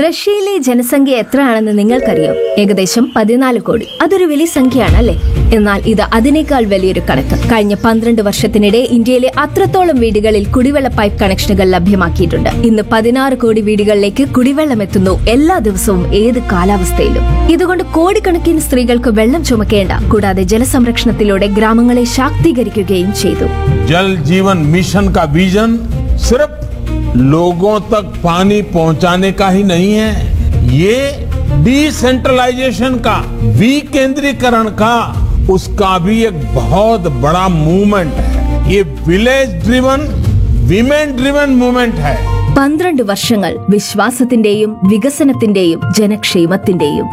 റഷ്യയിലെ ജനസംഖ്യ എത്രയാണെന്ന് നിങ്ങൾക്കറിയാം ഏകദേശം പതിനാല് കോടി അതൊരു വലിയ സംഖ്യയാണ് അല്ലേ എന്നാൽ ഇത് അതിനേക്കാൾ വലിയൊരു കണക്ക് കഴിഞ്ഞ പന്ത്രണ്ട് വർഷത്തിനിടെ ഇന്ത്യയിലെ അത്രത്തോളം വീടുകളിൽ കുടിവെള്ള പൈപ്പ് കണക്ഷനുകൾ ലഭ്യമാക്കിയിട്ടുണ്ട് ഇന്ന് പതിനാറ് കോടി വീടുകളിലേക്ക് കുടിവെള്ളം എത്തുന്നു എല്ലാ ദിവസവും ഏത് കാലാവസ്ഥയിലും ഇതുകൊണ്ട് കോടിക്കണക്കിന് സ്ത്രീകൾക്ക് വെള്ളം ചുമക്കേണ്ട കൂടാതെ ജലസംരക്ഷണത്തിലൂടെ ഗ്രാമങ്ങളെ ശാക്തീകരിക്കുകയും ചെയ്തു जल जीवन मिशन का विजन सिर्फ लोगों तक पानी पहुंचाने का ही नहीं है ये डिसेंट्रलाइजेशन का विकेंद्रीकरण का उसका भी एक बहुत बड़ा मूवमेंट है ये village driven women driven movement है പന്ത്രണ്ട് വർഷങ്ങൾ വിശ്വാസത്തിന്റെയും വികസനത്തിന്റെയും ജനക്ഷേമത്തിന്റെയും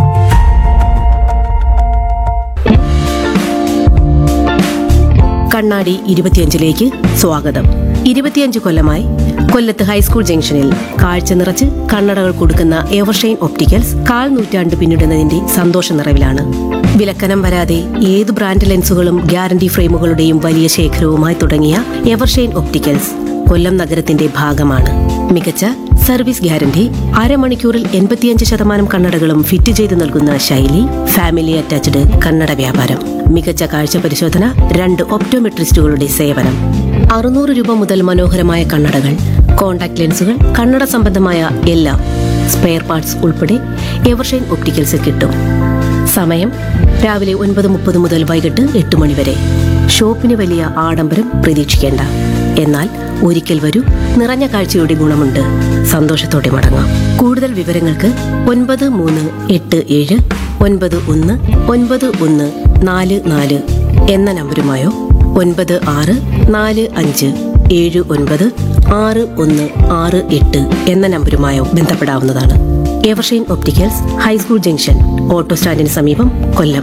കണ്ണാടി ഇരുപത്തിയഞ്ചിലേക്ക് സ്വാഗതം ഇരുപത്തിയഞ്ച് കൊല്ലമായി കൊല്ലത്ത് ഹൈസ്കൂൾ ജംഗ്ഷനിൽ കാഴ്ച നിറച്ച് കണ്ണടകൾ കൊടുക്കുന്ന എവർഷൈൻ ഒപ്റ്റിക്കൽസ് കാൽ നൂറ്റാണ്ട് പിന്നിടുന്നതിന്റെ സന്തോഷ നിറവിലാണ് വിലക്കനം വരാതെ ഏത് ബ്രാൻഡ് ലെൻസുകളും ഗ്യാരണ്ടി ഫ്രെയിമുകളുടെയും വലിയ ശേഖരവുമായി തുടങ്ങിയ എവർഷൈൻ ഒപ്റ്റിക്കൽസ് കൊല്ലം നഗരത്തിന്റെ ഭാഗമാണ് മികച്ച സർവീസ് ഗ്യാരണ്ടി അരമണിക്കൂറിൽ എൺപത്തിയഞ്ച് ശതമാനം കണ്ണടകളും ഫിറ്റ് ചെയ്ത് നൽകുന്ന ശൈലി ഫാമിലി അറ്റാച്ച്ഡ് കണ്ണട വ്യാപാരം മികച്ച കാഴ്ച പരിശോധന രണ്ട് ഒപ്റ്റോമെട്രിസ്റ്റുകളുടെ സേവനം അറുന്നൂറ് രൂപ മുതൽ മനോഹരമായ കണ്ണടകൾ കോൺടാക്ട് ലെൻസുകൾ കണ്ണട സംബന്ധമായ എല്ലാം സ്പെയർ പാർട്സ് ഉൾപ്പെടെ എവർഷൈൻ ഒപ്റ്റിക്കൽസിൽ കിട്ടും സമയം രാവിലെ ഒൻപത് മുപ്പത് മുതൽ വൈകിട്ട് എട്ട് മണി വരെ ഷോപ്പിന് വലിയ ആഡംബരം പ്രതീക്ഷിക്കേണ്ട എന്നാൽ ഒരിക്കൽ വരൂ നിറഞ്ഞ കാഴ്ചയുടെ ഗുണമുണ്ട് സന്തോഷത്തോടെ മടങ്ങാം കൂടുതൽ വിവരങ്ങൾക്ക് ഒൻപത് മൂന്ന് എട്ട് ഏഴ് ഒൻപത് ഒന്ന് ഒൻപത് ഒന്ന് നാല് നാല് എന്ന നമ്പരുമായോ ഒൻപത് ആറ് നാല് അഞ്ച് ഏഴ് ഒൻപത് ആറ് ഒന്ന് ആറ് എട്ട് എന്ന നമ്പരുമായോ ബന്ധപ്പെടാവുന്നതാണ് Evershine opticals high school junction auto സ്റ്റാൻഡിന് സമീപം കൊല്ലം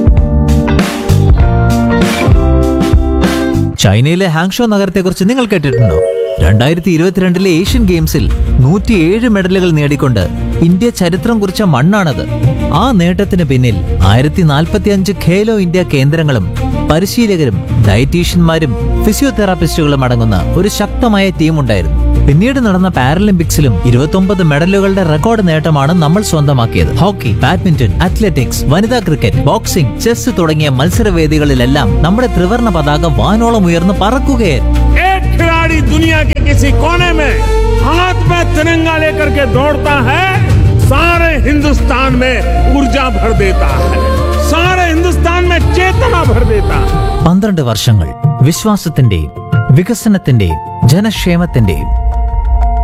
ചൈനയിലെ ഹാങ്ഷോ നഗരത്തെക്കുറിച്ച് നിങ്ങൾ കേട്ടിട്ടുണ്ടോ രണ്ടായിരത്തി ഇരുപത്തിരണ്ടിലെ ഏഷ്യൻ ഗെയിംസിൽ നൂറ്റിയേഴ് മെഡലുകൾ നേടിക്കൊണ്ട് ഇന്ത്യ ചരിത്രം കുറിച്ച മണ്ണാണത് ആ നേട്ടത്തിന് പിന്നിൽ ആയിരത്തി നാൽപ്പത്തിയഞ്ച് ഖേലോ ഇന്ത്യ കേന്ദ്രങ്ങളും പരിശീലകരും ഡയറ്റീഷ്യന്മാരും ഫിസിയോതെറാപ്പിസ്റ്റുകളും അടങ്ങുന്ന ഒരു ശക്തമായ ടീമുണ്ടായിരുന്നു പിന്നീട് നടന്ന പാരലിമ്പിക്സിലും ഇരുപത്തൊമ്പത് മെഡലുകളുടെ റെക്കോർഡ് നേട്ടമാണ് നമ്മൾ സ്വന്തമാക്കിയത് ഹോക്കി ബാഡ്മിന്റൺ അത്ലറ്റിക്സ് വനിതാ ക്രിക്കറ്റ് ബോക്സിംഗ് ചെസ് തുടങ്ങിയ മത്സരവേദികളിലെല്ലാം നമ്മുടെ ത്രിവർണ പതാക വാനോളം ഉയർന്ന് പറക്കുകയായിരുന്നു एक खिलाड़ी दुनिया के किसी कोने में हाथ में तिरंगा लेकर के दौड़ता है सारे हिंदुस्तान में ऊर्जा भर देता है सारे हिंदुस्तान में चेतना भर देता है പന്ത്രണ്ട് വർഷങ്ങൾ വിശ്വാസത്തിന്റെയും വികസനത്തിന്റെയും ജനക്ഷേമത്തിന്റെയും